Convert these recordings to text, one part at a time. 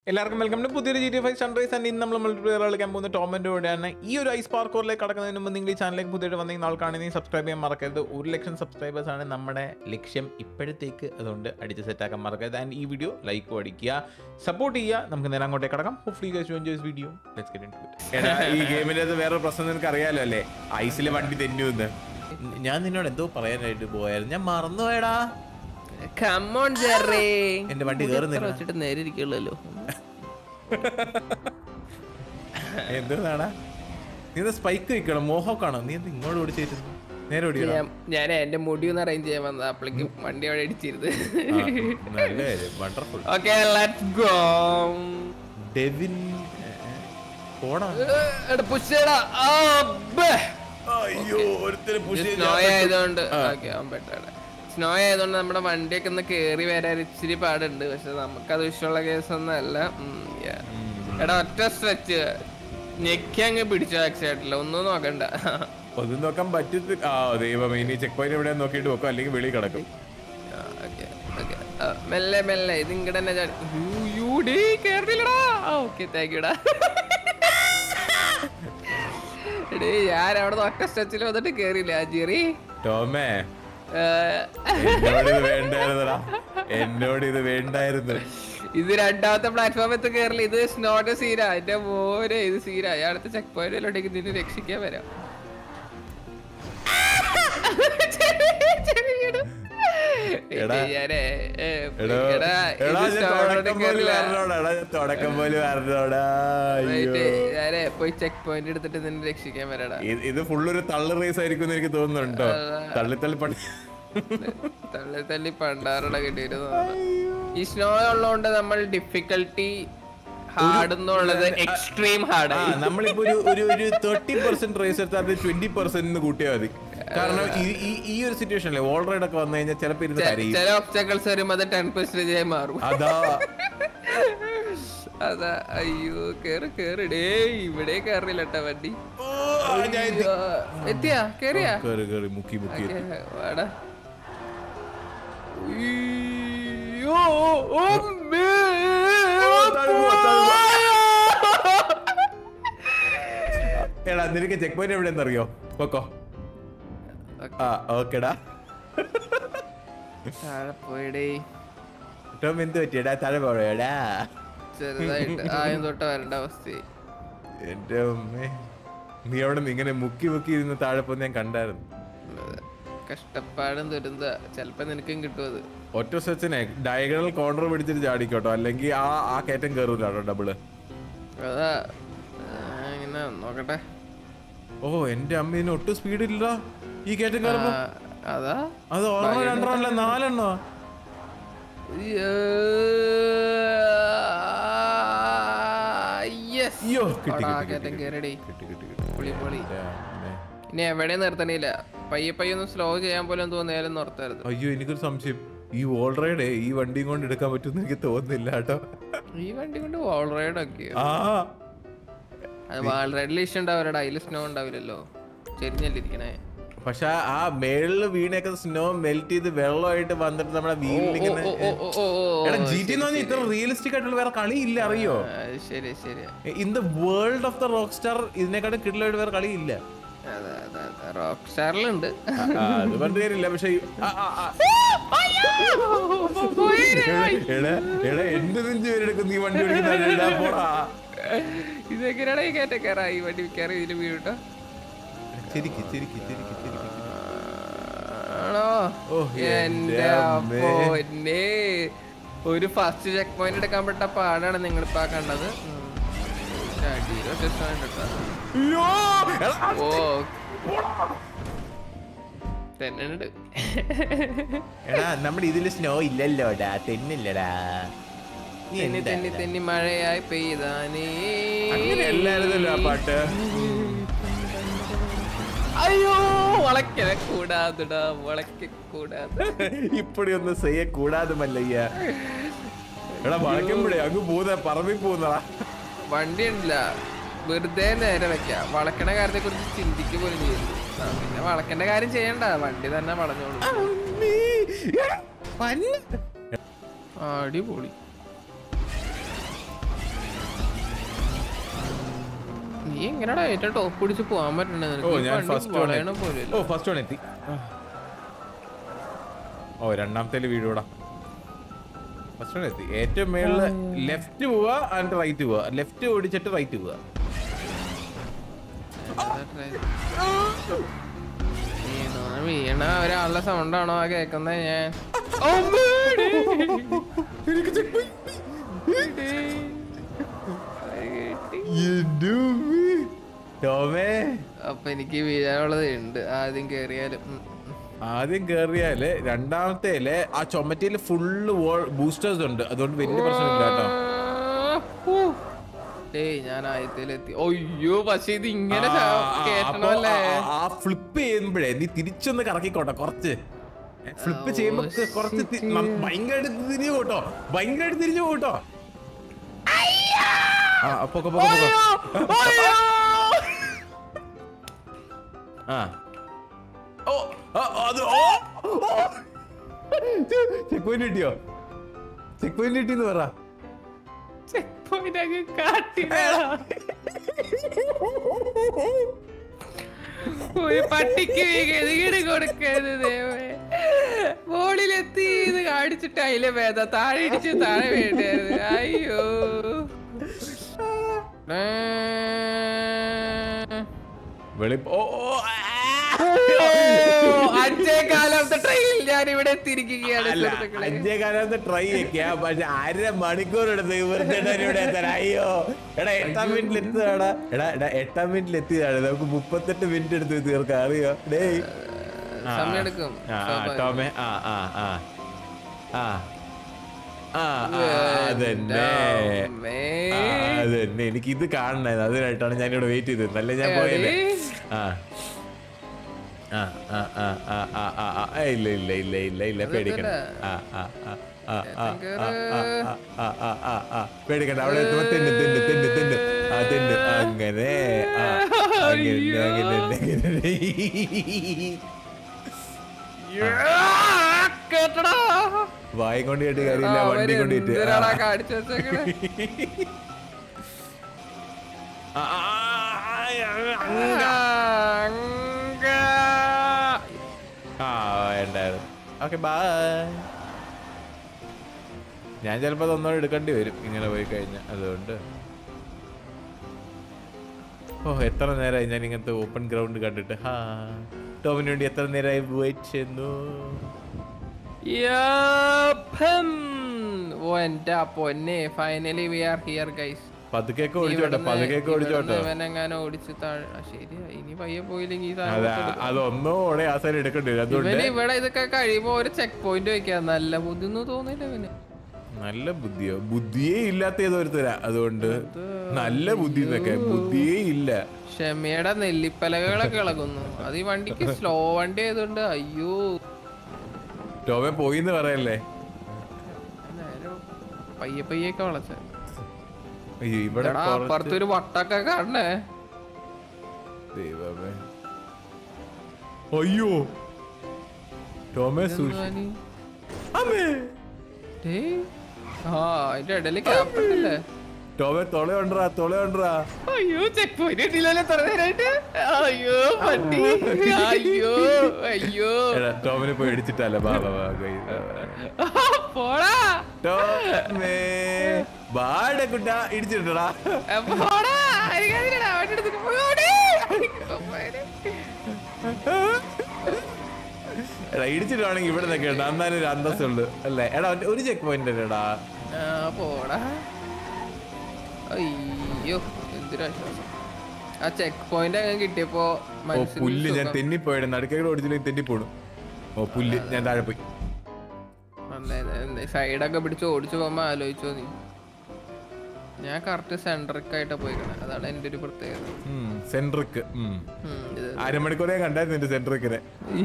എല്ലാവർക്കും welcome to പുതിയൊരു G T five sunrise and ഇന്ന് നമ്മൾ മൾട്ടിപ്ലെയർ കളിക്കാൻ പോകുന്ന ടോമൻ്റെ കൂടെയാണ് ഈ ഒരു ഐസ് പാർക്കോറിലേക്ക് കടക്കുന്നതിന് മുമ്പ് നിങ്ങൾ ഈ ചാനലിലേക്ക് പുതിയതായിട്ട് വന്നെങ്കിൽ നാൾ കാണുന്നതിന് സബ്സ്ക്രൈബ് ചെയ്യാൻ മറക്കരുത് ഒരു ലക്ഷം സബ്സ്ക്രൈബേഴ്സ് ആണ് നമ്മുടെ ലക്ഷ്യം ഇപ്പോഴത്തേക്ക് അതുകൊണ്ട് അടിച്ച് സെറ്റാക്കാൻ മറക്കരുത് ആൻഡ് ഈ വീഡിയോ ലൈക്കും അടിക്കുക സപ്പോർട്ട് ചെയ്യുക നമുക്ക് നേരെ അങ്ങോട്ടേക്ക് കടക്കാം hopefully guys enjoys video let's get into it എടാ ഈ ഗെയിമിന്റെ അത് വേറെ പ്രശ്നം നിനക്ക് അറിയാലോ അല്ലേ ഐസിലെ വണ്ടി തെന്നുന്ന് ഞാൻ നിന്നോട് എന്തോ പറയാനായിട്ട് പോയായിരുന്നു ഞാൻ മറന്നുപോയടാ കമ്മോൺ ജെറി എന്റെ വണ്ടി കേറുന്നില്ല. വെച്ചിട്ട് നേരെ ഇരിക്കുള്ളല്ലോ എന്തോന്നാടാ നീ സ്പൈക്ക് വെക്കണം മോഹോക്കാണോ നീ എന്ത് ഇങ്ങോട്ട് ഓടിച്ചേരുന്നു നേരെ ഓടിക്കണം ഞാൻ ഞാൻ എന്റെ മുടി ഒന്ന് അറേഞ്ച് ചെയ്യാൻ വന്നത് അപ്പോഴേക്കും വണ്ടി അവിടെ ഇടിച്ചിരുത് നല്ല കാര്യം wonderful okay let's go Devin പോടാ പുഷടാ അയ്യോ ഒരുത്തര് push ചെയ്ത് സ്നോ ആയതുകൊണ്ട് ഓക്കെ ബെറ്റർ സ്നോ ആയതുകൊണ്ട് നമ്മുടെ വണ്ടിയൊക്കെ ഒന്ന് കേറി വരാൻ ഇച്ചിരി പാടുണ്ട് പക്ഷെ നമുക്കത് വിഷയമുള്ള കേസൊന്നും അല്ല ഉം, yeah. എടാ ഒറ്റ സ്ട്രെച്ച് ഞെക്കി അങ്ങ് പിടിച്ചു ആക്സിഡന്റില്ല ഒന്നും നോക്കണ്ട ഒന്നും നോക്കാൻ പറ്റത്ത് ആ ദൈവം ഇനി ചെക്ക് പോയിന്റ് എവിടെ നോക്കിയിട്ട് വെക്കും അല്ലെങ്കിൽ വെളിയിൽ കിടക്കും ആ, okay, okay. ആ, മെല്ലെ മെല്ലെ ഇത് ഇങ്ങടെ തന്നെ ചാടി യൂ, യൂ, ഡേ, കേറിയില്ലടാ ഓക്കെ താങ്ക് യുടാ എടേ ഞാൻ അവിടെ ഒറ്റ സ്റ്റച്ചിൽ വന്നിട്ട് കേറിയില്ല ആ ജിറി ടോമേ ആ, എന്നോട് ഇത് വേണ്ടായിരുന്നടാ എന്നോട് ഇത് വേണ്ടായിരുന്നു ഇത് രണ്ടാമത്തെ പ്ലാറ്റ്ഫോം എത്ത് കേറില്ല ഇത് സ്നോട്ട് സീന എന്റെ മോനെ ഇത് സീന അടുത്ത ചെക്ക് പോയിന്റിലോട്ടേക്ക് നിന്നെ രക്ഷിക്കാൻ വരാം ചെറിയ എടാ. ഞാനേ, ഏ, എടോ, എടാ, ഇത് എടാ, ഞാൻ snow തുടക്കം ലോട്ട് പോലും കേറില്ല. വരണോടാ, എടാ, ഞാൻ തുടക്കം പോലും വരണോടാ അയ്യോ Right, ഞാനേ പോയി ചെക്ക് പോയിന്റ് എടുത്തിട്ട് നിന്നെ രക്ഷിക്കാൻ വരാടാ ഇത് ഇത് ഫുള്ളൊരു തള്ളു റേസ് ആയിരിക്കും എന്ന് എനിക്ക് തോന്നുന്നുണ്ടോ തള്ളി തള്ളി പണി തള്ളി തള്ളി പണ്ടാറട കിട്ടിയിരുന്നു ഈ സ്നോ ഉള്ളതുകൊണ്ട് നമ്മൾ ഡിഫിക്കൽട്ടി ഹാർഡ് എന്നുള്ളത് എക്സ്ട്രീം ഹാർഡ് ആ നമ്മളിപ്പോ ഒരു ഒരു ഒരു തേർട്ടി പെർസെന്റ് റേസ് എടുത്താൽ അത് ട്വന്റി പെർസെന്റ് കൂട്ടിയാൽ മതി കാരണം ഈ- ഈ ഈ ഒരു സിറ്റുവേഷനിലെ ഓൾ റൈഡ് ഒക്കെ വന്നു കഴിഞ്ഞാൽ ചിലപ്പോ ഇരുന്ന് കരയും ചില ഒബ്സ്റ്റക്കിൾസ് വരുമ്പോ അത് ടെൻ പെർസെന്റേജ് ആയി മാറും അതാ അതാ അയ്യോ കേറ് കേറ് ഡേ ഇവിടെ കേറില്ലട്ടാ വണ്ടി ഓ, ഞാൻ എത്തി. ആ, എത്തിയാ കേറിയാ കേറി കേറി മുക്കി മുക്കി ഓക്കേ, വാടാ അയ്യോ, അമ്മേ. താഴെ പോ, താഴെ എടാ നിനക്ക് ചെക്ക് പോയിന്റ് എവിടെയെന്ന് അറിയോ പൊക്കോ ആ ഓക്കെടാ താഴെ പോയിടേ ടോം എന്ത് പറ്റിയടാ താഴെ പോയടാ ചെറുതായിട്ട് ആദ്യം തൊട്ട് വരേണ്ട അവസ്ഥ എന്റെ അമ്മേ നീ അവിടെ നിന്ന് ഇങ്ങനെ മുക്കി മുക്കി ഇരുന്ന് താഴെ പോകുന്ന ഞാൻ കണ്ടായിരുന്നു കഷ്ടപ്പാടും ദുരന്ത ചെലപ്പോ നിനക്കും കിട്ടും അത് ഒറ്റ സെച്ചിനെ ഡയഗണൽ കോർണർ പിടിച്ചിട്ട് ചാടിക്കോട്ടോ അല്ലെങ്കിൽ ആ ആ കയറ്റം കയറൂല കേട്ടോ ഡബിള് അതാ ആ, ഇങ്ങനെ നോക്കട്ടെ ഓ എന്റെ അമ്മ ഇതിന് ഒട്ടും സ്പീഡ് ഇല്ല ഈ കയറ്റം കയറുമ്പോ ആ, അതാ അത് ഒരെണ്ണം രണ്ടെണ്ണം അല്ല നാലെണ്ണോ യെസ് അയ്യോ കിട്ടി അവിടെ ആ കിട്ടി, കയറ്റം കിട്ടി, കേറടി കിട്ടി കിട്ടി കിട്ടി പൊളി പൊളി എന്റെ അമ്മേ. ഇനി എവിടെ നിർത്തണില്ല പയ്യെ പയ്യെ ഒന്ന് സ്ലോ ചെയ്യാൻ പോലും തോന്നിയാലും നിർത്തരുത് അയ്യോ എനിക്കൊരു സംശയം ഈ ഓൾ റൈഡ് ഈ വണ്ടിയും കൊണ്ട് എടുക്കാൻ പറ്റുമെന്ന് എനിക്ക് തോന്നുന്നില്ല കേട്ടോ ഈ വണ്ടി കൊണ്ട് വാൾ റൈഡ് ഒക്കെ ആ അത് വാൾ റൈഡിൽ ഇഷ്ടം ഉണ്ടാവില്ലടാ അതിൽ സ്നോ ഉണ്ടാവില്ലല്ലോ ചെരിഞ്ഞല്ലിരിക്കണേ പക്ഷെ ആ മേളില് വീണൊക്കെ സ്നോ മെൽറ്റ് ചെയ്ത് വെള്ളമായിട്ട് വന്നിട്ട് നമ്മുടെ വീലിലിങ്ങനെ ഓ, ഓ, ഓ, ഓ, ഓ, എടാ ജി ടി എന്ന് പറഞ്ഞാൽ ഇത്ര റിയലിസ്റ്റിക് ആയിട്ടുള്ള വേറെ കളിയില്ല അറിയോ ആ, ശരി ശരി in the world of the rock star ഇതിനെക്കാട്ടും കിടലായിട്ട് വേറെ കളിയില്ല അതെ അതെ അതെ റോക്ക് സ്റ്റാറിലുണ്ട് ആ, ആ, അത് പറഞ്ഞ കാര്യമില്ല പക്ഷെ ഈ- ആ, ആ, ആ. എടാ എടാ എന്റെ നെഞ്ച് പേരെടുക്കും നീ വണ്ടി ഓടിക്കുന്ന പോടാ ഇതെങ്ങനെയാണ് ഈ കയറ്റ കയറാ ഈ വണ്ടി കയറി ഇതിൽ വീഴട്ടോ ചിരിക്ക് ചിരിക്ക് ചിരിക്ക് ചിരിക്ക് ആണോ ഓ, എന്റെ എന്റെ അമ്മേ. പൊന്നേ ഒരു ഫസ്റ്റ് ചെക്ക് പോയിന്റ് എടുക്കാൻ പെട്ട പാടാണ് നിങ്ങളിപ്പോ ആ കണ്ടത് ഉം. അടിയിലോ ടെസ്റ്റ് പോയിന്റ് എടുത്താ. അയ്യോ എടാ, ഓ തന്നെ എടാ നമ്മുടെ ഇതില് സ്നോ ഇല്ലല്ലോടാ തെന്നില്ലടാ നീ തെന്നി എന്താ തെന്നി തെന്നി മഴയായി പെയ്താനേ അങ്ങനെ അല്ലായിരുന്നല്ലോ ആ പാട്ട് അയ്യോ വളക്കനെ കൂടാതെടാ വളക്ക കൂടാതെ ഇപ്പടി ഒന്ന് ചെയ്യ കൂടാതെ മല്ലയ്യ എടാ വളയ്ക്കുമ്പോഴേ അങ്ങ് പോകുന്ന പറമ്പിൽ പോകുന്നടാ വണ്ടി ഉണ്ടില്ല വെറുതെ നേരെ വെക്കാം വളക്കണ കാര്യത്തെ കുറിച്ച് ചിന്തിക്കുക പോലും ചെയ്യുന്നു ആ, പിന്നെ വളക്കണ്ട കാര്യം ചെയ്യണ്ട വണ്ടി തന്നെ വളഞ്ഞോളൂ അടിപൊളി നീ എങ്ങനെയാടാ ഏറ്റവും ടോപ്പ് പിടിച്ച് പോകാൻ പറ്റണേ ഓ ഞാൻ ഫസ്റ്റ് വളയണ പോലും ഓ ഫസ്റ്റ് വൺ എത്തി ഓ രണ്ടാമത്തെ വീടൂടാ ഫസ്റ്റ് വൺ എത്തി ഏറ്റവും മേളില് ലെഫ്റ്റ് പോവാ ആൻഡ് റൈറ്റ് പോവാ ലെഫ്റ്റ് ഓടിച്ചിട്ട് റൈറ്റ് പോവാ വീണ ഒരാളുടെ സൗണ്ടാണോ ആ കേക്കുന്നത് ഞാൻ ടോമേ അപ്പൊ എനിക്ക് വീഴാനുള്ളത് ഉണ്ട് ആദ്യം കേറിയാലും ഉം, ഉം. ആദ്യം കേറിയാല് രണ്ടാമത്തേല് ആ ചുമറ്റയില് ഫുള്ള് ബൂസ്റ്റേഴ്സ് ഉണ്ട് അതുകൊണ്ട് വലിയ പ്രശ്നമില്ല കേട്ടോ ഊ. ഏയ് ഞാൻ ആയത്തിലെത്തി ഒയ്യോ പക്ഷെ ഇത് ഇങ്ങനെ ആ, ചാ- ആ, അപ്പൊ കേട്ടണമല്ലേ ആ- ആ ഫ്ലിപ്പ് ചെയ്യുമ്പോഴേ നീ തിരിച്ചൊന്ന് കറക്കിക്കോട്ടെ കുറച്ച് ഫ്ലിപ്പ് ചെയ്യുമ്പോ ക- കുറച്ച് തി- നം- ഭയങ്കരമായിട്ട് തിരിഞ്ഞു പോട്ടോ ഭയങ്കരമായിട്ട് തിരിഞ്ഞു പോട്ടോ ആ പൊക്ക പൊക്ക പൊക്ക ആ ഓ ആ, അത് ഓ ചെക്ക് പോയിന്റ് കിട്ടിയോ ചെക്ക് പോയിന്റ് കിട്ടിയെന്ന് പറ ചെക്ക് പോയിന്റ് അങ്ങ് കാട്ടിടാ. ഒരു പട്ടിക്ക് ഗതികേട് കൊടുക്കരുത് ദൈവമേ മോളിലെത്തി ഇത് കാണിച്ചിട്ട് അതിലെ വേദ താഴെ ഇടിച്ച് താഴെ വേണ്ടായിരുന്നു അയ്യോ ഏ. വെളി ഓ ഓ, ആ. അഞ്ചേ കാലത്തെ ട്രെയിനിൽ ഞാൻ ഇവിടെ എത്തിയിരിക്കുകയാണ് അല്ല സുഹൃത്തുക്കളെ. അഞ്ചേ കാലത്ത് ട്രൈ ഒക്കെയാ പക്ഷെ അര മണിക്കൂർ എടുത്ത് വെറുതെ ഇവിടെ എത്താൻ അയ്യോ എടാ എട്ടാം മിനിറ്റിൽ എത്തുകയാടാ എടാ എടാ എട്ടാം മിനിറ്റിൽ എത്തിയതാണ് നമുക്ക് മുപ്പത്തെട്ട് മിനിറ്റ് എടുത്ത് തീർക്കാം അറിയോ ഡേയ് ആ, സമയമെടുക്കും. ആ, ആ, സ്വാഭാവികം. ടോമേ ആ ആ ആ ആ ആ ആ, അതന്നെ അമ്മേ. ആ, അതന്നെ എനിക്ക് ഇത് കാണണത് അതിനായിട്ടാണ് ഞാൻ ഇവിടെ വെയിറ്റ് ചെയ്തത് അല്ലേ ഞാൻ പോയല്ലേ ആ ആ ആ ആ ആ ആ ആ ആ ആ, ഇല്ല ഇല്ല ഇല്ല ഇല്ല ഇല്ല പേടിക്കണ്ട ആ ആ ആ ആ ആ ആ ആ ആ ആ ആ ആ പേടിക്കണ്ട അവിടെ എത്തുമ്പോ തിന്ന് തിന്ന് തിന്ന് തിന്ന് ആ തിന്ന് അങ്ങനെ ആ അങ്ങനെ അങ്ങനെ അങ്ങനെ യാ, കേട്ടടാ വായും കൊണ്ട് കേട്ട് കാര്യമില്ല വണ്ടി കൊണ്ട് കേട്ട് എന്തിനാടാ കാണിച്ചു വെച്ചേക്കണേ ആ, ആ, ആ, ആ, അങ്ങ. ആ വേണ്ടായിരുന്നു ഓക്കെ ബായ് ഞാൻ ചിലപ്പോ അതൊന്നും എടുക്കേണ്ടി വരും ഇങ്ങനെ പോയി കഴിഞ്ഞാൽ അതുകൊണ്ട് ഓ എത്ര നേരമായി ഞാൻ ഇങ്ങനത്തെ ഓപ്പൺ ഗ്രൗണ്ട് കണ്ടിട്ട് ഹാ ടോമിന് വേണ്ടി എത്ര നേരമായി വെയിറ്റ് ചെയ്യുന്നു യപ്പം. ഓ എന്റെ പൊന്നെ finally we are here guys പതുക്കെയൊക്കെ ഓടിച്ചോട്ടെ പതുക്കെയൊക്കെ ഓടിച്ചോട്ടെ ഇവനെങ്ങാനും ഓടിച്ച് താഴെ ആ, ശരിയാ ഇനി പയ്യെ പോയില്ലെങ്കിൽ ഈ സാധനം അതെ കൊടുത്തെടുക്കാം. അതൊന്നോടെ ആ സൈഡ് എടുക്കേണ്ടി വരും അതുകൊണ്ട് ഇവന് ഇവിടെ ഇതൊക്കെ കഴിയുമ്പോ ഒരു ചെക്ക് പോയിന്റ് വെക്കാം നല്ല ബുദ്ധിയൊന്നും തോന്നില്ല ഇവന് നല്ല ബുദ്ധിയോ ബുദ്ധിയേ ഇല്ലാത്ത ഏതോരുത്തരാ അതുകൊണ്ട് നല്ല ബുദ്ധി എന്നൊക്കെ ബുദ്ധിയേ ഇല്ല ക്ഷമയുടെ നെല്ലിപ്പലകളൊക്കെ ഇളകുന്നു അത് ഈ വണ്ടിക്ക് സ്ലോ വണ്ടി ആയതുകൊണ്ട് അയ്യോ ടോമെ പോയിന്ന് പറയല്ലേ നേരെ പയ്യെ പയ്യൊക്കെ വളച്ച അയ്യോ ഇവിടെ എടാ കുറച്ച് അപ്പുറത്തൊരു വട്ടൊക്കെ കാണണേ ദൈവമേ അയ്യോ ടോമെ സൂക്ഷി എന്തുവാനി? അമ്മേ ഡേയ്. ആ അതിന്റെ ഇടയില് ക്യാപ്റ്റല്ലേ ടോമെ തൊളയുണ്ടാ തൊളയുണ്ടാ അയ്യോ ചെക്ക് പോയിന്റ് കിട്ടിയില്ലല്ലോ എത്ര നേരമായിട്ട് അയ്യോ പട്ടി അയ്യോ അയ്യോ എടാ ടോമിനെ പോയി ഇടിച്ചിട്ടല്ലേ ബാ ബാ, ബാ guys. ആ, പോടാ ടോമേ ബാട കുട്ട ഇടിച്ചിട്ടടാ ആ, പോടാ എനിക്കതിനടാ വണ്ടി എടുത്തിട്ട് പോയോടി എടാ ഇടിച്ചിട്ടാണെങ്കിൽ ഇവിടെ നിൽക്കണ്ട എന്നാലും ഒരു അന്തസ്സുള്ളു അല്ലേ എടാ ഒരു- ഒരു ചെക്ക് പോയിന്റ് അല്ലേടാ ആ പോടാ അയ്യോ എന്തൊരാശ്വാസം ആ ചെക്ക് പോയിന്റ് അങ്ങ് കിട്ടിയപ്പോ ഓ മനസ്സിന് പുല്ല് ഞാൻ സുഖം. തെന്നിപ്പോയത് നടുക്കേട് ഓടിച്ചില്ലെങ്കിൽ തെന്നിപ്പോണു ഓ പുല്ല് ഞാൻ താഴെ പോയി നന്നായി, നന്നായി. സൈഡൊക്കെ പിടിച്ച് ഓടിച്ചു പോകുമ്പോ ആലോചിച്ചോ നീ ഞാൻ കറക്റ്റ് സെന്ററിക്കായിട്ടാ പോയിക്കണേ അതാണ് എന്റെ ഒരു പ്രത്യേകത സെൻട്രിക്ക് ഉം, ഇത് അരമണിക്കൂറേ കണ്ടായിരുന്നു എന്റെ സെൻട്രിക്കിനെ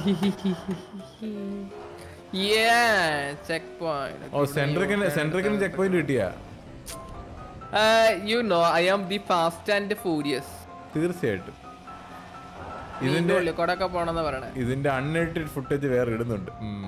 ചെക്ക് ഓ സെൻട്രിക്കിന് സെൻട്രിക്കിന് ചെക്ക് പോയിന്റ് കിട്ടിയാ you know I am the fast and furious തീർച്ചയായിട്ടും ഇതിന്റെ ഇതിന്റെ ഉള്ളിൽ കൂടെ ഒക്കെ പോണെന്ന് പറയണേ ഇതിന്റെ അൺഎഡിറ്റഡ് ഫുട്ടേജ് വേറെ ഇടുന്നുണ്ട് ഉം.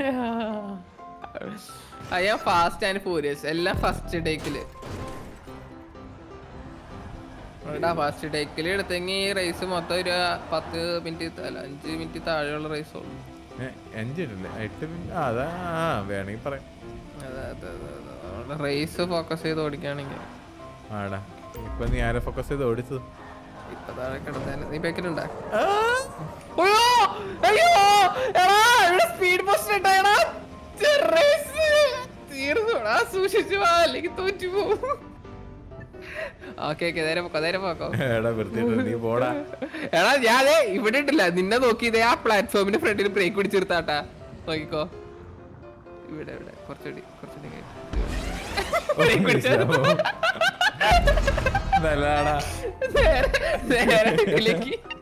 I am fast and furious എല്ലാം ഫസ്റ്റ് ടേക്കില് എടാ ഫസ്റ്റ് ടേക്കിൽ എടുത്തെങ്കിൽ ഈ റേസ് മൊത്തം ഒരു പത്ത് മിനിറ്റ് അല്ല അഞ്ച് മിനിറ്റ് താഴെയുള്ള റേസ് ഉള്ളൂ ഏ, അഞ്ച് മിനിറ്റ് എട്ട് മിനിറ്റ് ആ അതാ ആ വേണമെങ്കിൽ പറയാം അതെ അതെ അതെ അതെ റേസ് ഫോക്കസ് ചെയ്ത് ഓടിക്കുകയാണെങ്കിൽ ആടാ ഇപ്പൊ നീ ആരെ ഫോക്കസ് ചെയ്ത് ഓടിച്ചത് ഇപ്പൊ താഴെ കിടന്നേനെ നീ പാക്കറ്റ് അയ്യോ അയ്യോ എടാ ഇവിടെ സ്പീഡ് പോസ്റ്റ് ഉണ്ടായടാ റേസ് തീർന്നുടാ സൂക്ഷിച്ചു വാ അല്ലെങ്കിൽ തോറ്റു പോവും ഓക്കെ ഓക്കെ നേരെ പോക്കോ നേരെ പോക്കോ എടാ വൃത്തിയിട്ട് നീ പോടാ എടാ ഞാൻ ഇവിടെ ഇട്ടില്ല നിന്നെ നോക്കി ഇതേ ആ പ്ലാറ്റ്ഫോമിന്റെ ഫ്രണ്ടിൽ ബ്രേക്ക് പിടിച്ച് നിർത്താട്ടാ നോക്കിക്കോ ഇവിടെ ഇവിടെ കുറച്ചുകൂടി കുറച്ചുകൂടി കഴിഞ്ഞ്. Brake പിടിച്ച് നല്ലതാടാ നേരെ നേരെ ഇതിലേക്ക്